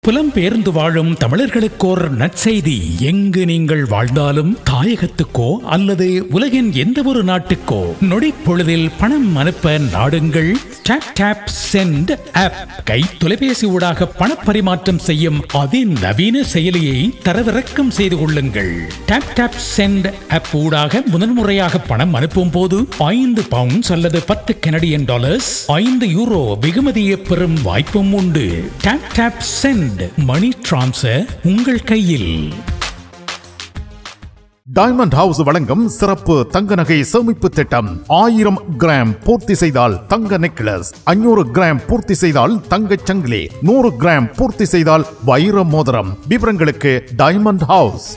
புலம்பெயர்ந்து வாழும் தமிழர்களுக்கோர் நற்செய்தி எங்கு நீங்கள் வாழ்ந்தாலும் தாயகத்துக்கோ அல்லது உலகின் எந்த ஒரு நாட்டுக்கோ நொடி பொழுதில் பணம் அனுப்ப நாடுங்கள் டேப் டேப் சென்ட் ஆப் கை தொலைபேசி ஊடாக பணப்பரிமாற்றம் செய்யும் அதிநவீன செயலியை தரவிறக்கம் செய்து கொள்ளுங்கள் டேப் டேப் சென்ட் ஆப் ஊடாக முதன்முறையாக பணம் அனுப்பும் போது ஐந்து பவுண்ட்ஸ் அல்லது பத்து கனடியன் டாலர்ஸ் ஐந்து யூரோ வெகுமதியை பெறும் வாய்ப்பும் உண்டு Taptap Send money transfer உங்கள் கையில் டைமண்ட் ஹவுஸ் வழங்கும் சிறப்பு தங்க நகை சேமிப்பு திட்டம் ஆயிரம் கிராம் பூர்த்தி செய்தால் தங்க நெக்லஸ் ஐநூறு கிராம் பூர்த்தி செய்தால் தங்கச் சங்கிலி நூறு கிராம் பூர்த்தி செய்தால் வைர மோதிரம் விவரங்களுக்கு டைமண்ட் ஹவுஸ்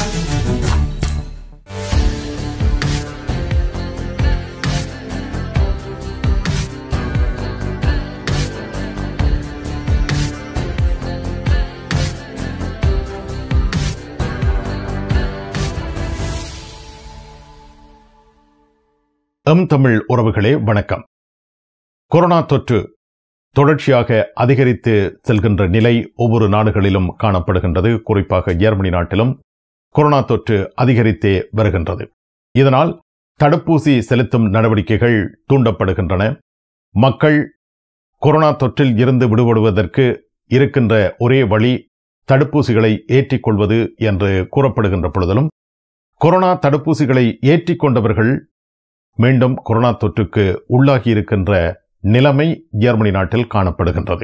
எம் தமிழ் உறவுகளே வணக்கம் கொரோனா தொற்று தொடர்ச்சியாக அதிகரித்து செல்கின்ற நிலை ஒவ்வொரு நாடுகளிலும் காணப்படுகின்றது குறிப்பாக ஜெர்மனி நாட்டிலும் கொரோனா தொற்று அதிகரித்தே வருகின்றது இதனால் தடுப்பூசி செலுத்தும் நடவடிக்கைகள் தூண்டப்படுகின்றன மக்கள் கொரோனா தொற்றில் இருந்து விடுபடுவதற்கு இருக்கின்ற ஒரே வழி தடுப்பூசிகளை ஏற்றிக்கொள்வது என்று கூறப்படுகின்ற பொழுதிலும் கொரோனா தடுப்பூசிகளை ஏற்றிக்கொண்டவர்கள் மீண்டும் கொரோனா தொற்றுக்கு உள்ளாகி இருக்கின்ற நிலைமை ஜெர்மனி நாட்டில் காணப்படுகின்றது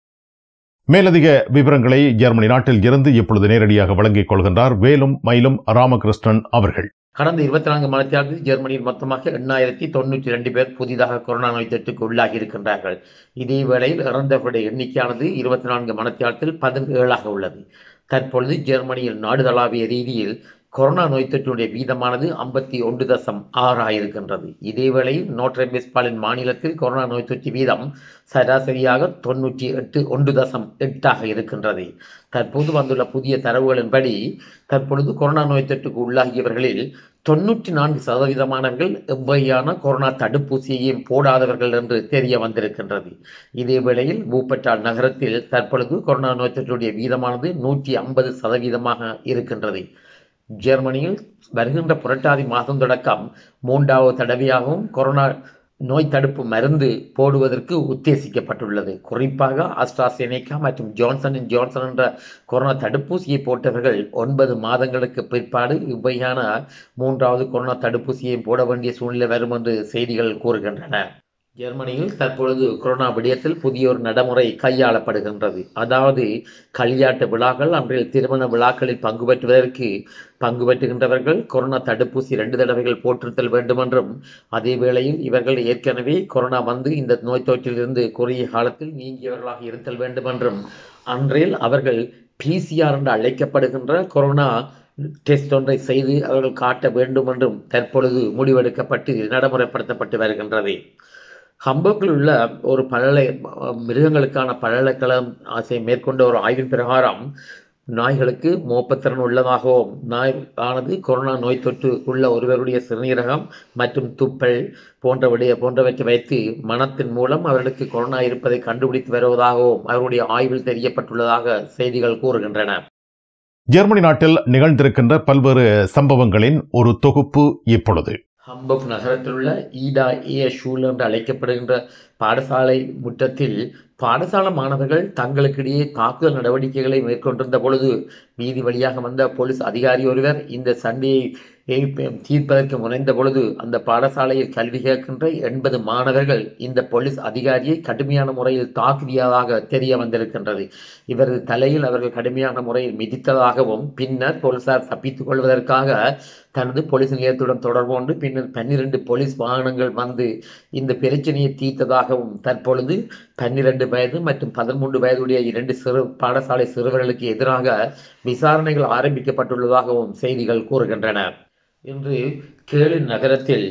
மேலதிக விவரங்களை ஜெர்மனி நாட்டில் இருந்து இப்பொழுது நேரடியாக வழங்கிக் கொள்கின்றார் வேலும் மயிலும் ராமகிருஷ்ணன் அவர்கள் கடந்த இருபத்தி நான்கு மணித்தியாலத்தில் ஜெர்மனியில் மொத்தமாக எண்ணாயிரத்தி தொண்ணூற்றி ரெண்டு பேர் புதிதாக கொரோனா நோய் தொற்றுக்கு உள்ளாகி இருக்கின்றார்கள் இதே வேளையில் இறந்தவர்களுடைய எண்ணிக்கையானது இருபத்தி நான்கு மணித்தியாலத்தில் பதினேழாக உள்ளது தற்பொழுது ஜெர்மனியில் நாடுதளாவிய ரீதியில் கொரோனா நோய் தொற்றினுடைய வீதமானது ஐம்பத்தி ஒன்று தசம் ஆறாக இருக்கின்றது இதேவேளையில் நோட்ரேம் வெஸ்பாலின் மாநிலத்தில் கொரோனா நோய் தொற்று வீதம் சராசரியாக தொன்னூற்றி எட்டு ஒன்று தசம் எட்டாக இருக்கின்றது தற்போது வந்துள்ள புதிய தரவுகளின்படி தற்பொழுது கொரோனா நோய் தொற்றுக்கு உள்ளாகியவர்களில் தொன்னூற்றி நான்கு சதவீதமானவர்கள் எவ்வகையான கொரோனா தடுப்பூசியையும் போடாதவர்கள் என்று தெரிய வந்திருக்கின்றது இதே வேளையில் பூப்பட்டால் நகரத்தில் தற்பொழுது கொரோனா நோய் தொற்றுடைய வீதமானது நூற்றி ஐம்பது சதவீதமாக இருக்கின்றது ஜெர்மனியில் வருகின்ற புரட்டாதி மாதம் தொடக்கம் மூன்றாவது தடவையாகவும் கொரோனா நோய் தடுப்பு மருந்து போடுவதற்கு உத்தேசிக்கப்பட்டுள்ளது குறிப்பாக அஸ்ட்ராசெனேகா மற்றும் ஜான்சன் அண்ட் ஜான்சன் என்ற கொரோனா தடுப்பூசியை போட்டவர்கள் ஒன்பது மாதங்களுக்கு பிற்பாடு இவ்வகையான மூன்றாவது கொரோனா தடுப்பூசியை போட வேண்டிய சூழ்நிலை வரும் என்று செய்திகள் கூறுகின்றன ஜெர்மனியில் தற்பொழுது கொரோனா விடயத்தில் புதிய ஒரு நடைமுறை கையாளப்படுகின்றது அதாவது களியாட்டு விழாக்கள் அன்றைய திருமண விழாக்களில் பங்கு பெற்றுவதற்கு பங்கு பெற்றுகின்றவர்கள் கொரோனா தடுப்பூசி இரண்டு தடவைகள் போட்டிருத்தல் வேண்டும் என்றும் அதே வேளையில் இவர்கள் ஏற்கனவே கொரோனா வந்து இந்த நோய் தொற்றிலிருந்து குறுகிய காலத்தில் நீங்கியவர்களாக இருத்தல் வேண்டும் என்றும் அன்றையில் அவர்கள் பிசிஆர் என்று அழைக்கப்படுகின்ற கொரோனா டெஸ்ட் ஒன்றை செய்து அவர்கள் காட்ட வேண்டும் என்றும் தற்பொழுது முடிவெடுக்கப்பட்டு நடைமுறைப்படுத்தப்பட்டு வருகின்றது ஹம்பர்கில் உள்ள ஒரு பழலை மிருகங்களுக்கான பழலக்கலம் ஆசை மேற்கொண்ட ஒரு ஆய்வின் பிரகாரம் நாய்களுக்கு மோப்பத்திறன் உள்ளதாகவும் நாய் ஆனது கொரோனா நோய் தொற்று உள்ள ஒருவருடைய சிறுநீரகம் மற்றும் துப்பல் போன்றவடைய போன்றவற்றை வைத்து மனத்தின் மூலம் அவர்களுக்கு கொரோனா இருப்பதை கண்டுபிடித்து வருவதாகவும் அவருடைய ஆய்வில் தெரியப்பட்டுள்ளதாக செய்திகள் கூறுகின்றன ஜெர்மனி நாட்டில் நிகழ்ந்திருக்கின்ற பல்வேறு சம்பவங்களின் ஒரு தொகுப்பு இப்பொழுது ஹம்பக் நகரத்தில் உள்ள ஈடா ஏ ஷூல் என்று அழைக்கப்படுகின்ற பாடசாலை முற்றத்தில் பாடசாலை மாணவர்கள் தங்களுக்கிடையே தாக்குதல் நடவடிக்கைகளை மேற்கொண்டிருந்த பொழுது வீதி வழியாக வந்த போலீஸ் அதிகாரி ஒருவர் இந்த சண்டையை தீர்ப்பதற்கு முனைந்த பொழுது அந்த பாடசாலையில் கல்வி கேட்கின்ற எண்பது மாணவர்கள் இந்த போலீஸ் அதிகாரியை கடுமையான முறையில் தாக்கியதாக தெரிய வந்திருக்கின்றது இவரது தலையில் அவர்கள் கடுமையான முறையில் மிதித்ததாகவும் பின்னர் போலீசார் தப்பித்துக் கொள்வதற்காக தனது போலீஸ் நிலையத்துடன் தொடர்பு கொண்டு பின்னர் பன்னிரண்டு போலீஸ் வாகனங்கள் வந்து இந்த பிரச்சனையை தீர்த்ததாகவும் தற்பொழுது பன்னிரண்டு வயது மற்றும் பதிமூன்று வயதுடைய இரண்டு சிறு பாடசாலை சிறுவர்களுக்கு எதிராக விசாரணைகள் ஆரம்பிக்கப்பட்டுள்ளதாகவும் செய்திகள் கூறுகின்றன இன்று கேளு நகரத்தில்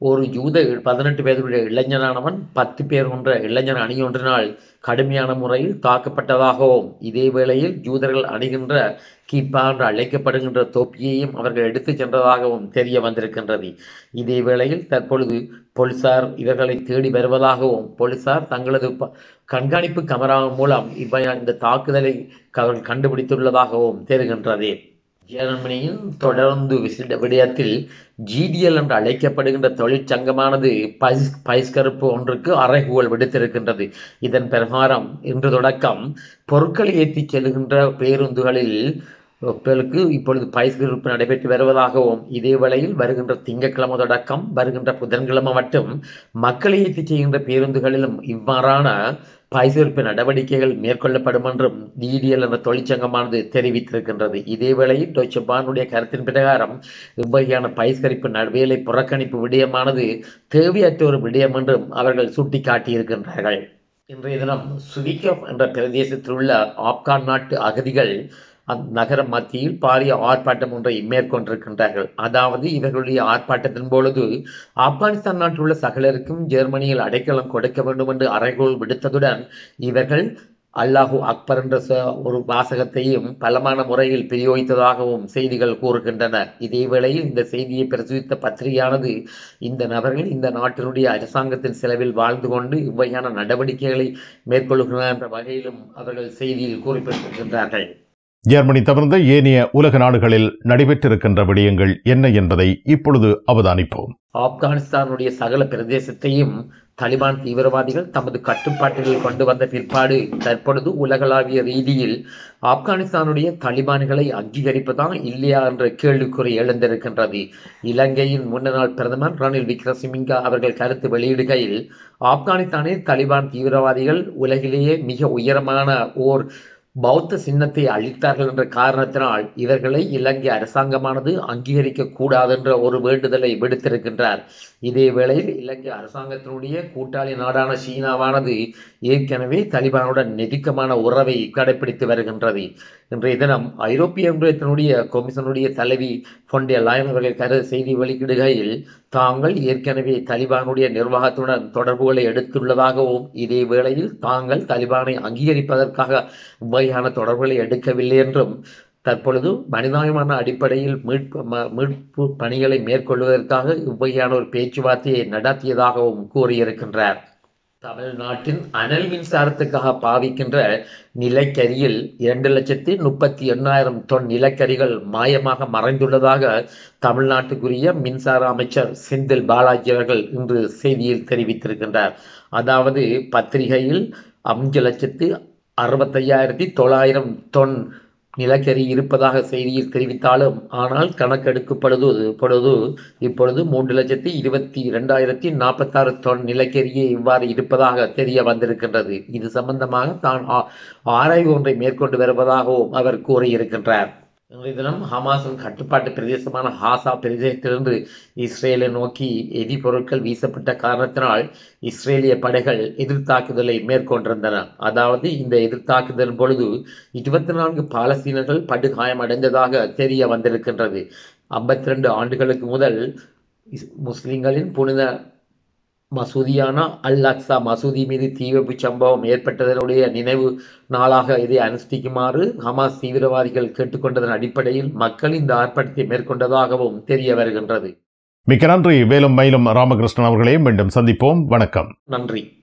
ஒரு யூத பதினெட்டு பேருடைய இளைஞனானவன் பத்து பேர் கொன்ற இளைஞன் அணி ஒன்றினால் கடுமையான முறையில் தாக்கப்பட்டதாகவும் இதே வேளையில் யூதர்கள் அணிகின்ற கீப்பா என்று அழைக்கப்படுகின்ற தொப்பியையும் அவர்கள் எடுத்துச் சென்றதாகவும் தெரிய வந்திருக்கின்றது இதே வேளையில் தற்பொழுது போலீசார் இவர்களை தேடி வருவதாகவும் போலீசார் தங்களது ப- கண்காணிப்பு கமரா மூலம் இப்ப இந்த தாக்குதலை அவர்கள் கண்டுபிடித்துள்ளதாகவும் தெரிகின்றது ஜெர்மனியின் தொடர்ந்து விசிட விடயத்தில் ஜிடிஎல் என்று அழைக்கப்படுகின்ற தொழிற்சங்கமானது பைஸ் பைஸ்கருப்பு ஒன்றுக்கு அறைகூவல் விடுத்திருக்கின்றது இதன் பிரகாரம் இன்று தொடக்கம் பொருட்களை ஏற்றிச் செல்கின்ற பேருந்துகளில் மக்களுக்கு இப்பொழுது பயிர்கிருப்பு நடைபெற்று வருவதாகவும் இதே வேளையில் வருகின்ற திங்கட்கிழமை தொடக்கம் வருகின்ற புதன்கிழமை மட்டும் மக்களை ஏற்றி செய்கின்ற பேருந்துகளிலும் இவ்வாறான பயிர்கிருப்பு நடவடிக்கைகள் மேற்கொள்ளப்படும் என்றும் டிடிஎல் என்ற தொழிற்சங்கமானது தெரிவித்திருக்கின்றது இதே வேளையில் டொய்ச்ச பானுடைய கருத்தின் பிரகாரம் இவ்வகையான பயிர்கரிப்பு ந- வேலை புறக்கணிப்பு விடயமானது தேவையற்ற ஒரு விடயம் என்றும் அவர்கள் சுட்டிக்காட்டியிருக்கின்றார்கள் இன்றைய தினம் சுவிகப் என்ற பிரதேசத்தில் உள்ள ஆப்கான் நாட்டு அகதிகள் அந்நகர மத்தியில் பாரிய ஆர்ப்பாட்டம் ஒன்றை மேற்கொண்டிருக்கின்றார்கள் அதாவது இவர்களுடைய ஆர்ப்பாட்டத்தின் பொழுது ஆப்கானிஸ்தான் நாட்டில் உள்ள சகலருக்கும் ஜெர்மனியில் அடைக்கலம் கொடுக்க வேண்டும் என்று அறைகோள் விடுத்ததுடன் இவர்கள் அல்லாஹு அக்பர் என்ற ச- ஒரு வாசகத்தையும் பலமான முறையில் பிரயோகித்ததாகவும் செய்திகள் கூறுகின்றன இதே வேளையில் இந்த செய்தியை பிரசுரித்த பத்திரிகையானது இந்த நபர்கள் இந்த நாட்டினுடைய அரசாங்கத்தின் செலவில் வாழ்ந்து கொண்டு இவ்வகையான நடவடிக்கைகளை மேற்கொள்கிறார் என்ற வகையிலும் அவர்கள் செய்தியில் குறிப்பிட்டிருக்கின்றார்கள் ஜெர்மனி தவிர்ந்த ஏனைய உலக நாடுகளில் நடைபெற்றிருக்கின்ற விடயங்கள் என்ன என்பதை இப்பொழுது அவதானிப்போம் ஆப்கானிஸ்தானுடைய சகல பிரதேசத்தையும் தலிபான் தீவிரவாதிகள் தமது கட்டுப்பாட்டில் கொண்டு வந்த பிற்பாடு தற்பொழுது உலகளாவிய ரீதியில் ஆப்கானிஸ்தானுடைய தலிபான்களை அங்கீகரிப்பதா இல்லையா என்ற கேள்விக்குறி எழுந்திருக்கின்றது இலங்கையின் முன்னாள் பிரதமர் ரணில் விக்ரமசிங்கா அவர்கள் கருத்து வெளியிடுகையில் ஆப்கானிஸ்தானில் தலிபான் தீவிரவாதிகள் உலகிலேயே மிக உயரமான ஓர் பௌத்த சின்னத்தை அழித்தார்கள் என்ற காரணத்தினால் இவர்களை இலங்கை அரசாங்கமானது அங்கீகரிக்க கூடாது என்ற ஒரு வேண்டுதலை விடுத்திருக்கின்றார் இதே வேளையில் இலங்கை அரசாங்கத்தினுடைய கூட்டாளி நாடான சீனாவானது ஏற்கனவே தலிபானுடன் நெருக்கமான உறவை கடைபிடித்து வருகின்றது இன்றைய தினம் ஐரோப்பிய ஒன்றியத்தினுடைய கொமிஷனுடைய தலைவி பொண்டிய லாயன் அவர்கள் கரு செய்தி வெளியிடுகையில் தாங்கள் ஏற்கனவே தலிபானுடைய நிர்வாகத்துடன் தொடர்புகளை எடுத்துள்ளதாகவும் இதே வேளையில் தாங்கள் தலிபானை அங்கீகரிப்பதற்காக இவ்வகையான தொடர்புகளை எடுக்கவில்லை என்றும் தற்பொழுது மனிதாயமான அடிப்படையில் மீட்பு ம- மீட்பு பணிகளை மேற்கொள்வதற்காக இவ்வகையான ஒரு பேச்சுவார்த்தையை நடத்தியதாகவும் கூறியிருக்கின்றார் தமிழ்நாட்டின் அனல் மின்சாரத்துக்காக பாவிக்கின்ற நிலக்கரியில் இரண்டு லட்சத்தி முப்பத்தி எண்ணாயிரம் தொன் நிலக்கரிகள் மாயமாக மறைந்துள்ளதாக தமிழ்நாட்டுக்குரிய மின்சார அமைச்சர் செந்தில் பாலாஜி அவர்கள் இன்று செய்தியில் தெரிவித்திருக்கின்றார் அதாவது பத்திரிகையில் அஞ்சு லட்சத்து அறுபத்தையாயிரத்தி தொள்ளாயிரம் தொன் நிலக்கரி இருப்பதாக செய்தியில் தெரிவித்தாலும் ஆனால் கணக்கெடுக்கப்படுவது பொழுது இப்பொழுது மூன்று லட்சத்தி இருபத்தி இரண்டாயிரத்தி நாற்பத்தாறு தொன் நிலக்கரியே இவ்வாறு இருப்பதாக தெரிய வந்திருக்கின்றது இது சம்பந்தமாக தான் ஆ- ஆராய்வு ஒன்றை மேற்கொண்டு வருவதாகவும் அவர் கூறியிருக்கின்றார் இன்றைய தினம் ஹமாஸின் கட்டுப்பாட்டு பிரதேசமான ஹாசா பிரதேசத்திலிருந்து இஸ்ரேலை நோக்கி எரிபொருட்கள் வீசப்பட்ட காரணத்தினால் இஸ்ரேலிய படைகள் எதிர்த்தாக்குதலை மேற்கொண்டிருந்தன அதாவது இந்த எதிர்த்தாக்குதல் பொழுது இருபத்தி நான்கு பாலஸ்தீனர்கள் படுகாயமடைந்ததாக தெரிய வந்திருக்கின்றது ஐம்பத்தி ரெண்டு ஆண்டுகளுக்கு முதல் இஸ்- முஸ்லிம்களின் புனித மசூதியான அல் அக்ஸா மசூதி மீது தீ வைப்பு சம்பவம் ஏற்பட்டதனுடைய நினைவு நாளாக இதை அனுஷ்டிக்குமாறு ஹமாஸ் தீவிரவாதிகள் கேட்டுக்கொண்டதன் அடிப்படையில் மக்கள் இந்த ஆர்ப்பாட்டத்தை மேற்கொண்டதாகவும் தெரிய வருகின்றது மிக்க நன்றி வேலும் மயிலும் ராமகிருஷ்ணன் அவர்களே மீண்டும் சந்திப்போம் வணக்கம் நன்றி